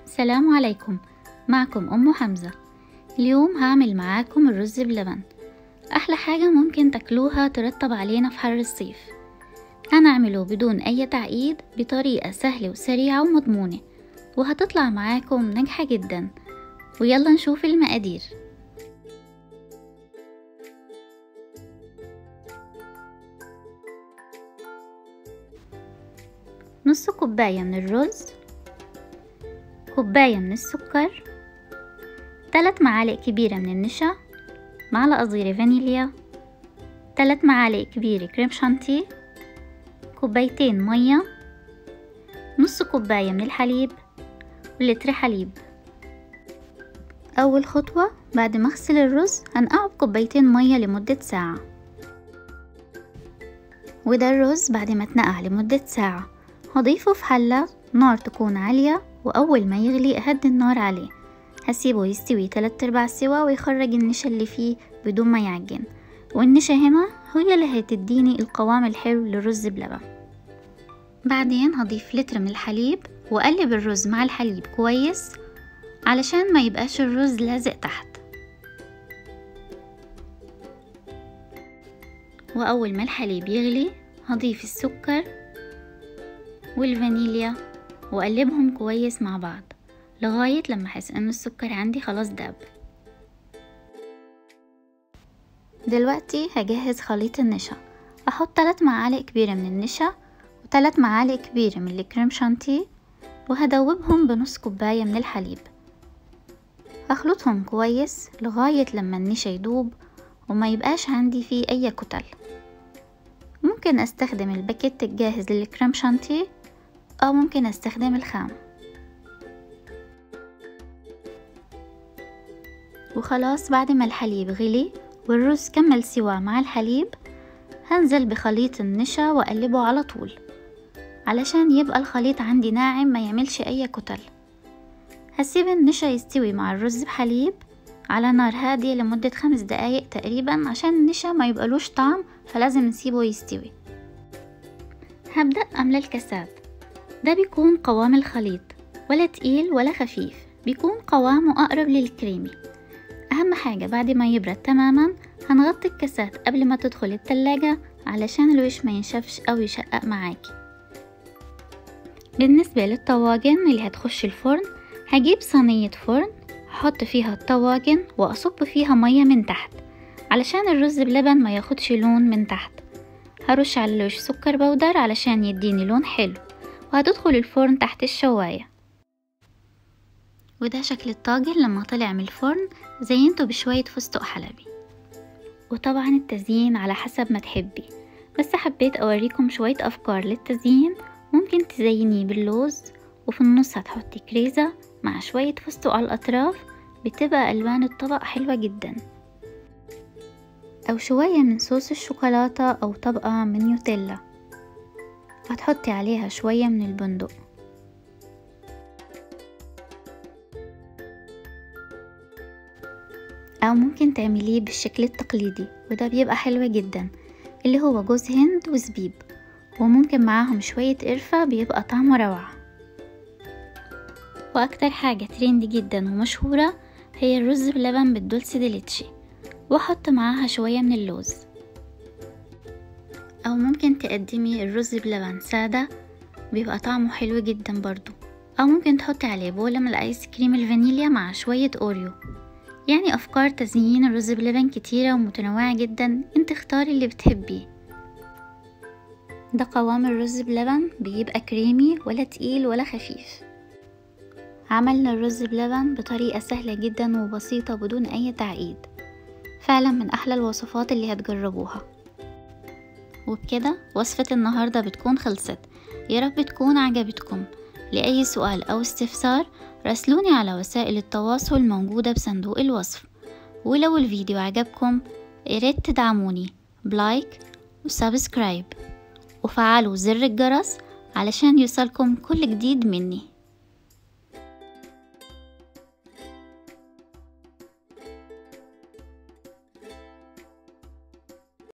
السلام عليكم معكم أم حمزة اليوم هعمل معاكم الرز بلبن أحلى حاجة ممكن تاكلوها ترطب علينا في حر الصيف هنعمله بدون أي تعقيد بطريقة سهلة وسريعة ومضمونة وهتطلع معاكم ناجحة جدا ويلا نشوف المقادير نص كوباية من الرز كوباية من السكر تلات معالق كبيرة من النشا معلقة صغيرة فانيليا تلات معالق كبيرة كريم شانتيه كوبايتين مية نص كوباية من الحليب ولتر حليب أول خطوة بعد ما أغسل الرز هنقعه بكوبايتين مية لمدة ساعة وده الرز بعد ما اتنقع لمدة ساعة هضيفه في حلة نار تكون عالية وأول ما يغلي أهدي النار عليه هسيبه يستوي تلات أرباع سوا ويخرج النشا اللي فيه بدون ما يعجن والنشا هنا هي اللي هتديني القوام الحلو للرز بلبن بعدين هضيف لتر من الحليب وأقلب الرز مع الحليب كويس علشان ما يبقاش الرز لازق تحت وأول ما الحليب يغلي هضيف السكر والفانيليا وأقلبهم كويس مع بعض لغاية لما أحس إن السكر عندي خلاص داب دلوقتي هجهز خليط النشا أحط تلات معالق كبيرة من النشا وتلات معالق كبيرة من الكريم شانتيه وهدوبهم بنص كوباية من الحليب هخلطهم كويس لغاية لما النشا يدوب وما يبقاش عندي فيه أي كتل ممكن استخدم الباكيت الجاهز للكريم شانتيه أو ممكن استخدم الخام وخلاص بعد ما الحليب غلي والرز كمل سوا مع الحليب هنزل بخليط النشا وأقلبه على طول علشان يبقى الخليط عندي ناعم ما يعملش أي كتل هسيب النشا يستوي مع الرز بحليب على نار هادية لمدة خمس دقايق تقريبا عشان النشا ما يبقالوش طعم فلازم نسيبه يستوي هبدأ أملى الكاسات ده بيكون قوام الخليط ولا تقيل ولا خفيف بيكون قوامه أقرب للكريمي أهم حاجة بعد ما يبرد تماما هنغطي الكاسات قبل ما تدخل التلاجة علشان الوش ما ينشفش أو يشقق معاكي بالنسبة للطواجن اللي هتخش الفرن هجيب صينية فرن هحط فيها الطواجن وأصب فيها مية من تحت علشان الرز بلبن ما ياخدش لون من تحت هرش على الوش سكر بودر علشان يديني لون حلو وهتدخل الفرن تحت الشواية وده شكل الطاجن لما طلع من الفرن زينته بشوية فستق حلبي وطبعا التزيين على حسب ما تحبي بس حبيت أوريكم شوية أفكار للتزيين ممكن تزينيه باللوز وفي النص هتحطي كريزة مع شوية فستق على الأطراف بتبقى ألوان الطبق حلوة جدا أو شوية من صوص الشوكولاتة أو طبقة من نيوتيلا هتحطي عليها شوية من البندق أو ممكن تعمليه بالشكل التقليدي وده بيبقى حلو جدا اللي هو جوز هند وزبيب وممكن معاهم شوية قرفة بيبقى طعمه روعة وأكتر حاجة ترند جدا ومشهورة هي الرز بلبن بالدولسي ديليتشي وأحط معاها شوية من اللوز أو ممكن تقدمي الرز بلبن سادة بيبقى طعمه حلو جدا برضو أو ممكن تحطي عليه بولة من الآيس كريم الفانيليا مع شوية أوريو يعني أفكار تزيين الرز بلبن كتيرة ومتنوعة جدا انت اختاري اللي بتحبيه ده قوام الرز بلبن بيبقى كريمي ولا تقيل ولا خفيف عملنا الرز بلبن بطريقة سهلة جدا وبسيطة بدون أي تعقيد فعلا من أحلى الوصفات اللي هتجربوها وبكده وصفة النهاردة بتكون خلصت يا رب تكون عجبتكم لأي سؤال أو استفسار راسلوني على وسائل التواصل موجودة بصندوق الوصف ولو الفيديو عجبكم ياريت تدعموني بلايك وسبسكرايب وفعلوا زر الجرس علشان يوصلكم كل جديد مني